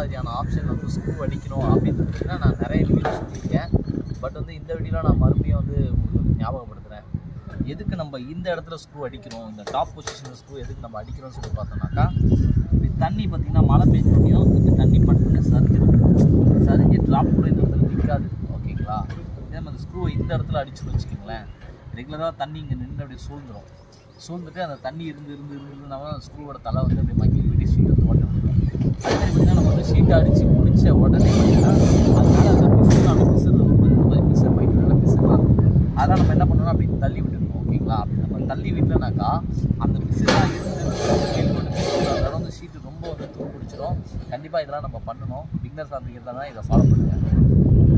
மாதிரியான ஆப்ஷன் வந்து ஸ்க்ரூ அடிக்கணும் அப்படின்னு பார்த்தீங்கன்னா நான் நிறைய வீடியோ சொல்லியிருக்கேன் பட் வந்து இந்த வீடியோவில் நான் மறுபடியும் வந்து உங்களுக்கு வந்து ஞாபகப்படுத்துகிறேன் எதுக்கு நம்ம இந்த இடத்துல ஸ்க்ரூ அடிக்கிறோம் இந்த டாப் பொசிஷனில் ஸ்க்ரூ எதுக்கு நம்ம அடிக்கிறோம்னு சொல்லி பார்த்தோம்னாக்கா இப்படி தண்ணி பார்த்தீங்கன்னா மழை பெஞ்சோடையும் இப்படி தண்ணி பட்டுன்னு சரிஞ்சிடும் சரிஞ்சு ட்ராப் கூட இந்த இடத்துல நிற்காது ஓகேங்களா இதே மாதிரி ஸ்க்ரூவை இந்த இடத்துல அடிச்சுன்னு வச்சுக்கோங்களேன் ரெகுலராக தண்ணி இங்கே நின்று அப்படியே சூழ்ந்துடும் சூழ்ந்துட்டு அந்த தண்ணி இருந்து இருந்து இருந்துனா ஸ்க்ரூவோட தலை வந்து அப்படியே மக்கி போயிட்டு ஷீட் வந்து ஓட்ட விட்டுரும் அதே மாதிரி பார்த்தீங்கன்னா நம்ம வந்து ஷீட்டை அடித்து முடிச்ச உடனே பார்த்தீங்கன்னா அதனால அந்த பிசுறு அந்த பிசுறு ரொம்ப பிசர் போயிட்டு நல்ல பிசுறாக இருக்கும் அதெல்லாம் நம்ம என்ன பண்ணணும் அப்படி தள்ளி விட்டுருக்கோம் ஓகேங்களா அப்படி நம்ம தள்ளி விட்டோம்னாக்கா அந்த பிசுறாக இருந்து அதெல்லாம் வந்து ஷீட்டு ரொம்ப வந்து துரு பிடிச்சிரும் கண்டிப்பாக இதெல்லாம் நம்ம பண்ணணும் பிக்னர்ஸ் அப்படிங்கிறத தான் இதை ஃபாலோ பண்ணுங்கள்